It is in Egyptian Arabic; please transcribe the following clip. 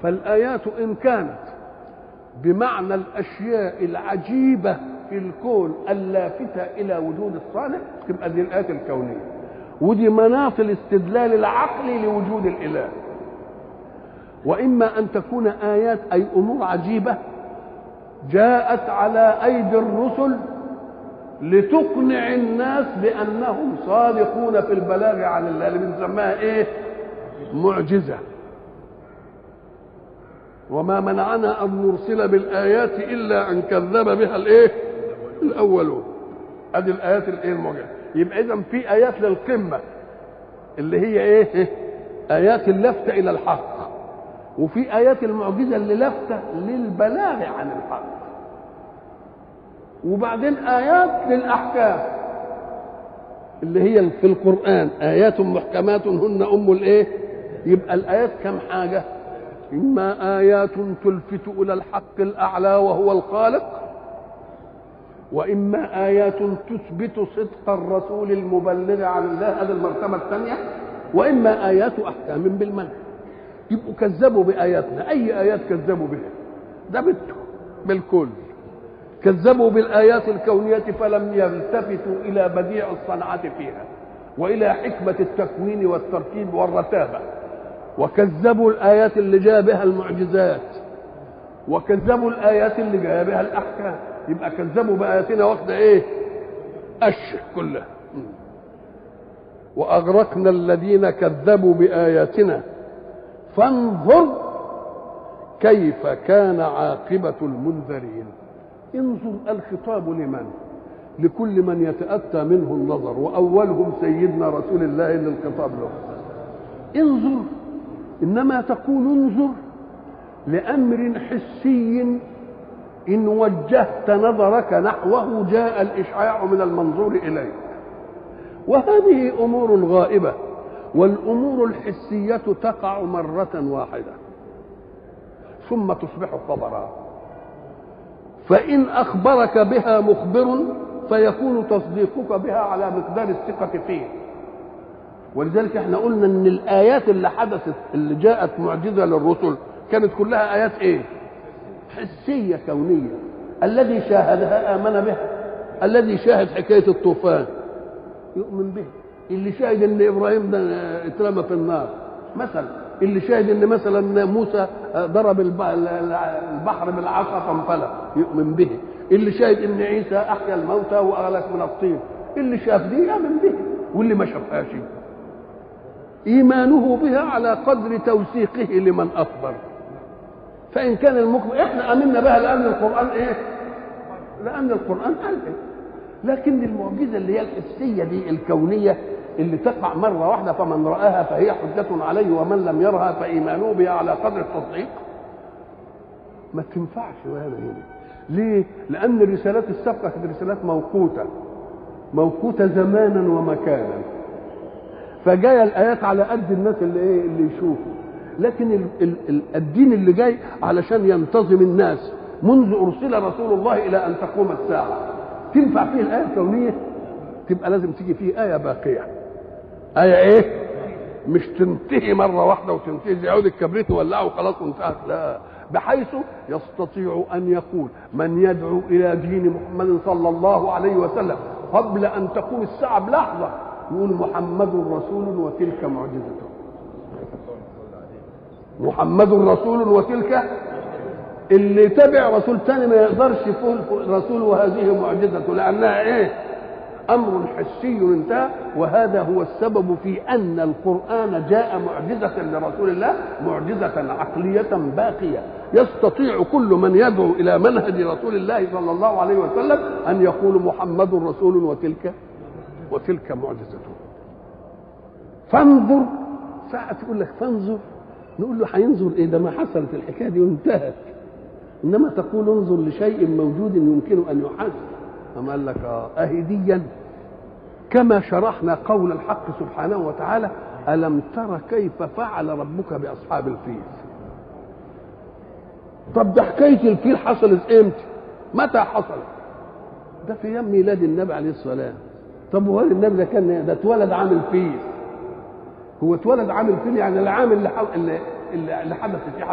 فالآيات إن كانت بمعنى الأشياء العجيبة في الكون اللافتة إلى وجود الصانع تبقى دي الآيات الكونية ودي مناط الاستدلال العقلي لوجود الإله وإما أن تكون آيات أي أمور عجيبة جاءت على أيدي الرسل لتقنع الناس بأنهم صادقون في البلاغ عن الله اللي بنسميها إيه؟ معجزة وما منعنا أن نرسل بالآيات إلا أن كذب بها الإيه؟ الأولون أدي الآيات الإيه المعجزة يبقى إذا في آيات للقمة اللي هي إيه؟ آيات اللفتة إلى الحق وفي آيات المعجزة اللي لفتة للبلاغ عن الحق وبعدين آيات للأحكام اللي هي في القرآن آيات محكمات هن أم الإيه؟ يبقى الآيات كم حاجة؟ إما آيات تلفت إلى الحق الأعلى وهو الخالق وإما آيات تثبت صدق الرسول المبلغ عن الله هذه المرتبة الثانية وإما آيات أحكام بالمنع يبقوا كذبوا بآياتنا أي آيات كذبوا بها ده بده بالكل كذبوا بالآيات الكونية فلم يلتفتوا إلى بديع الصنعة فيها وإلى حكمة التكوين والتركيب والرتابة وكذبوا الآيات اللي جاء بها المعجزات وكذبوا الآيات اللي جاء بها الأحكام يبقى كذبوا بآياتنا واخدة إيه؟ أش كلها وأغرقنا الذين كذبوا بآياتنا فانظر كيف كان عاقبة المنذرين انظر الخطاب لمن لكل من يتأتى منه النظر وأولهم سيدنا رسول الله اللي الخطاب له انظر إنما تقول انظر لأمر حسي إن وجهت نظرك نحوه جاء الإشعاع من المنظور إليك وهذه أمور غائبة والأمور الحسية تقع مرة واحدة ثم تصبح خبرا فإن أخبرك بها مخبر فيكون تصديقك بها على مقدار الثقة فيه ولذلك احنا قلنا ان الايات اللي حدثت اللي جاءت معجزه للرسل كانت كلها ايات ايه حسيه كونيه الذي شاهدها امن بها الذي شاهد حكايه الطوفان يؤمن به اللي شاهد ان ابراهيم ده اترمى في النار مثلا اللي شاهد ان مثلا موسى ضرب البحر بالعصا فانفلق يؤمن به اللي شاهد ان عيسى احيا الموتى واغلق من الطين اللي شاف دي يؤمن به واللي ما شافهاش ايمانه بها على قدر توثيقه لمن اخبر فان كان المخبر احنا امنا بها لان القران ايه لان القران قال إيه؟ لكن المعجزه اللي هي الحسيه دي الكونيه اللي تقع مره واحده فمن راها فهي حجه عليه ومن لم يرها فايمانه بها على قدر التصديق ما تنفعش ولا هنا ليه لان الرسالات السابقه كانت رسالات موقوته موقوته زمانا ومكانا فجايه الايات على قد الناس اللي ايه اللي يشوفوا لكن ال ال ال الدين اللي جاي علشان ينتظم الناس منذ ارسل رسول الله الى ان تقوم الساعه تنفع فيه الايه الكونيه تبقى لازم تيجي فيه ايه باقيه ايه ايه مش تنتهي مره واحده وتنتهي زي عود الكبريت ولعه وخلاص وانتهت لا بحيث يستطيع ان يقول من يدعو الى دين محمد صلى الله عليه وسلم قبل ان تقوم الساعه بلحظه يقول محمد رسول وتلك معجزته محمد رسول وتلك اللي تبع رسول تاني ما يقدرش يقول رسول وهذه معجزته لانها ايه امر حسي انتهى وهذا هو السبب في ان القران جاء معجزه لرسول الله معجزه عقليه باقيه يستطيع كل من يدعو الى منهج رسول الله صلى الله عليه وسلم ان يقول محمد رسول وتلك وتلك معجزته فانظر ساعة تقول لك فانظر نقول له هينظر ايه ده ما حصلت الحكايه دي وانتهت انما تقول انظر لشيء موجود يمكن ان يحس أما قال لك اه اهديا كما شرحنا قول الحق سبحانه وتعالى الم تر كيف فعل ربك باصحاب الفيل طب ده حكايه الفيل حصلت امتى متى حصلت ده في ايام ميلاد النبي عليه الصلاه والسلام طب وهل النبي ده كان ده اتولد عامل فيل هو اتولد عامل فيل يعني العام اللي اللي, اللي حدث فيه